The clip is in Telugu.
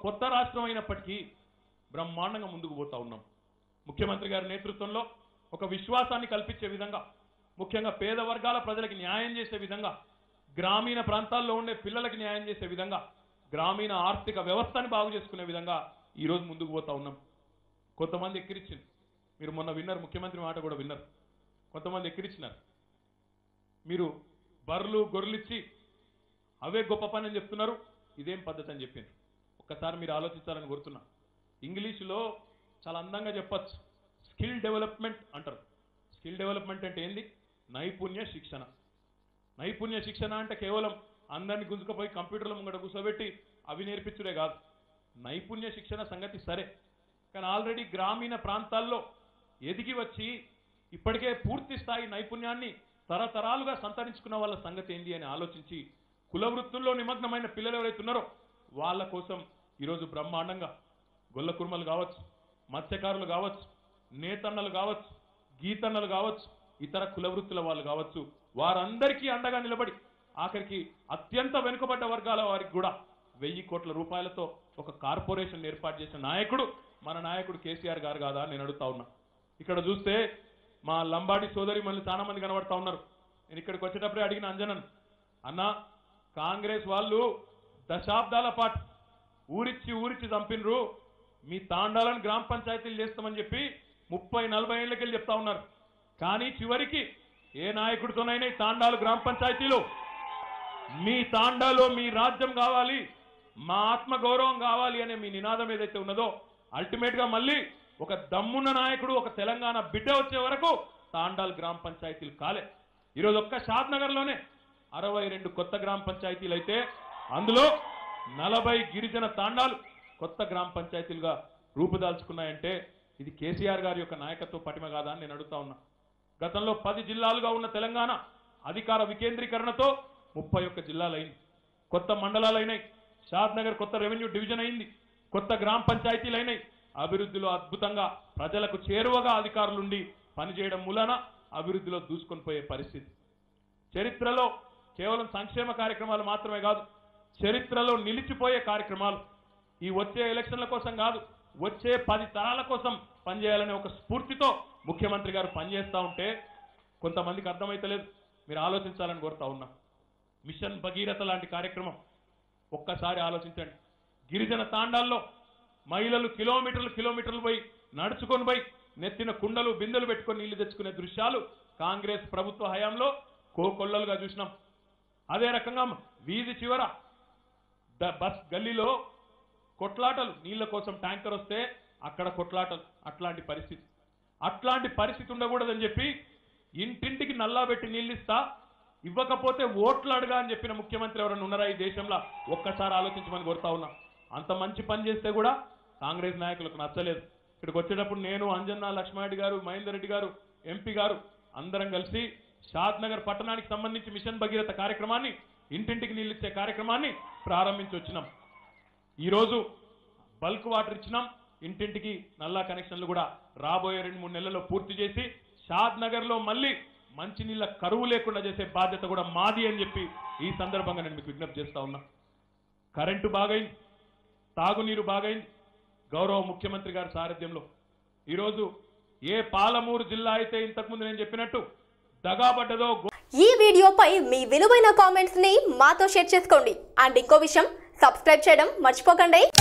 కొత్త రాష్ట్రం అయినప్పటికీ బ్రహ్మాండంగా ముందుకు పోతా ఉన్నాం ముఖ్యమంత్రి గారి నేతృత్వంలో ఒక విశ్వాసాన్ని కల్పించే విధంగా ముఖ్యంగా పేద వర్గాల ప్రజలకు న్యాయం చేసే విధంగా గ్రామీణ ప్రాంతాల్లో ఉండే పిల్లలకి న్యాయం చేసే విధంగా గ్రామీణ ఆర్థిక వ్యవస్థని బాగు చేసుకునే విధంగా ఈరోజు ముందుకు పోతా ఉన్నాం కొంతమంది ఎక్కిరిచ్చింది మీరు మొన్న విన్నారు ముఖ్యమంత్రి మాట కూడా విన్నారు కొంతమంది ఎక్కిరిచ్చినారు మీరు బర్రెలు గొర్రెలిచ్చి అవే గొప్ప పని అని చెప్తున్నారు ఇదేం పద్ధతి అని చెప్పింది ఒక్కసారి మీరు ఆలోచించాలని కోరుతున్నా ఇంగ్లీషులో చాలా అందంగా చెప్పచ్చు స్కిల్ డెవలప్మెంట్ అంటారు స్కిల్ డెవలప్మెంట్ అంటే ఏంది నైపుణ్య శిక్షణ నైపుణ్య శిక్షణ అంటే కేవలం అందరిని గుంజుకపోయి కంప్యూటర్ల ముంగట కూర్చోబెట్టి అవి నేర్పించుడే కాదు నైపుణ్య శిక్షణ సంగతి సరే కానీ ఆల్రెడీ గ్రామీణ ప్రాంతాల్లో ఎదిగి వచ్చి ఇప్పటికే పూర్తి స్థాయి నైపుణ్యాన్ని తరతరాలుగా సంతరించుకున్న వాళ్ళ సంగతి ఏంటి అని ఆలోచించి కుల వృత్తుల్లో నిమగ్నమైన పిల్లలు ఎవరైతే ఉన్నారో వాళ్ళ కోసం ఈరోజు బ్రహ్మాండంగా గొల్ల కుర్మలు కావచ్చు మత్స్యకారులు కావచ్చు నేతన్నలు కావచ్చు గీతన్నలు కావచ్చు ఇతర కుల వృత్తుల వాళ్ళు కావచ్చు వారందరికీ అండగా నిలబడి ఆఖరికి అత్యంత వెనుకబడ్డ వర్గాల వారికి కూడా వెయ్యి కోట్ల రూపాయలతో ఒక కార్పొరేషన్ ఏర్పాటు చేసిన నాయకుడు మన నాయకుడు కేసీఆర్ గారు కాదా అని నేను అడుగుతా ఉన్నా ఇక్కడ చూస్తే మా లంబాడి సోదరి మళ్ళీ చాలా మంది కనబడతా ఉన్నారు నేను ఇక్కడికి వచ్చేటప్పుడే అడిగిన అంజనన్ అన్నా కాంగ్రెస్ వాళ్ళు దశాబ్దాల పాటు ఊరిచ్చి ఊరిచ్చి చంపినరు మీ తాండాలను గ్రామ పంచాయతీలు చేస్తామని చెప్పి ముప్పై నలభై ఏళ్ళకెళ్ళి చెప్తా ఉన్నారు కానీ చివరికి ఏ నాయకుడితోనైనా ఈ తాండాలు గ్రామ పంచాయతీలు మీ తాండాలో మీ రాజ్యం కావాలి మా ఆత్మ గౌరవం కావాలి అనే మీ నినాదం ఏదైతే ఉన్నదో అల్టిమేట్ గా మళ్ళీ ఒక దమ్మున్న నాయకుడు ఒక తెలంగాణ బిడ్డ వచ్చే వరకు తాండాల్ గ్రామ పంచాయతీలు కాలే ఈరోజు ఒక్క షాద్ నగర్ లోనే అరవై రెండు కొత్త గ్రామ పంచాయతీలు అయితే అందులో నలభై గిరిజన తాండాలు కొత్త గ్రామ పంచాయతీలుగా రూపుదాల్చుకున్నాయంటే ఇది కేసీఆర్ గారి యొక్క నాయకత్వ పటిమ కాదా అని నేను అడుగుతా ఉన్నా గతంలో పది జిల్లాలుగా ఉన్న తెలంగాణ అధికార వికేంద్రీకరణతో ముప్పై ఒక్క జిల్లాలైంది కొత్త మండలాలైనాయి షాద్ నగర్ కొత్త రెవెన్యూ డివిజన్ అయింది కొత్త గ్రామ పంచాయతీలు అయినాయి అభివృద్ధిలో అద్భుతంగా ప్రజలకు చేరువగా అధికారులుండి పనిచేయడం మూలన అభివృద్ధిలో దూసుకొని పోయే పరిస్థితి చరిత్రలో కేవలం సంక్షేమ కార్యక్రమాలు మాత్రమే కాదు చరిత్రలో నిలిచిపోయే కార్యక్రమాలు ఈ వచ్చే ఎలక్షన్ల కోసం కాదు వచ్చే పది తరాల కోసం పనిచేయాలనే ఒక స్ఫూర్తితో ముఖ్యమంత్రి గారు పనిచేస్తా ఉంటే కొంతమందికి అర్థమైతలేదు మీరు ఆలోచించాలని కోరుతా ఉన్నా మిషన్ భగీరథ లాంటి కార్యక్రమం ఒక్కసారి ఆలోచించండి గిరిజన తాండాల్లో మహిళలు కిలోమీటర్లు కిలోమీటర్లు పోయి నడుచుకొని పోయి నెత్తిన కుండలు బిందెలు పెట్టుకొని నీళ్లు తెచ్చుకునే దృశ్యాలు కాంగ్రెస్ ప్రభుత్వ హయాంలో కోకొల్లలుగా చూసినాం అదే రకంగా వీధి చివర ద- బస్ గల్లీలో కొట్లాటలు నీళ్ల కోసం ట్యాంకర్ వస్తే అక్కడ కొట్లాటలు అట్లాంటి పరిస్థితి అట్లాంటి పరిస్థితి ఉండకూడదని చెప్పి ఇంటింటికి నల్లా పెట్టి నీళ్ళు ఇస్తా ఇవ్వకపోతే ఓట్లు అడగా అని చెప్పిన ముఖ్యమంత్రి ఎవరైనా ఉన్నారా ఈ దేశంలో ఒక్కసారి ఆలోచించమని కోరుతా ఉన్నా అంత మంచి పని చేస్తే కూడా కాంగ్రెస్ నాయకులకు నచ్చలేదు ఇక్కడికి వచ్చేటప్పుడు నేను అంజన్న లక్ష్మారెడ్డి గారు మహేందర్ రెడ్డి గారు ఎంపీ గారు అందరం కలిసి షాద్ నగర్ పట్టణానికి సంబంధించి మిషన్ భగీరథ కార్యక్రమాన్ని ఇంటింటికి నీళ్ళు ఇచ్చే కార్యక్రమాన్ని ప్రారంభించి వచ్చినాం ఈరోజు బల్క్ వాటర్ ఇచ్చినాం ఇంటింటికి నల్లా కనెక్షన్లు కూడా రాబోయే రెండు మూడు నెలల్లో పూర్తి చేసి షాద్ నగర్ లో మళ్ళీ మంచినీళ్ళ కరువు లేకుండా చేసే బాధ్యత కూడా మాది అని చెప్పి ఈ సందర్భంగా నేను మీకు విజ్ఞప్తి చేస్తా ఉన్నా కరెంటు బాగైంది తాగునీరు బాగైంది గౌరవ ముఖ్యమంత్రి గారి సారథ్యంలో ఈరోజు ఏ పాలమూరు జిల్లా అయితే ఇంతకుముందు నేను చెప్పినట్టు దగాబడ్డదో ఈ వీడియోపై మీ విలువైన కామెంట్స్ ని మాతో షేర్ చేసుకోండి అండ్ ఇంకో విషయం సబ్స్క్రైబ్ చేయడం మర్చిపోకండి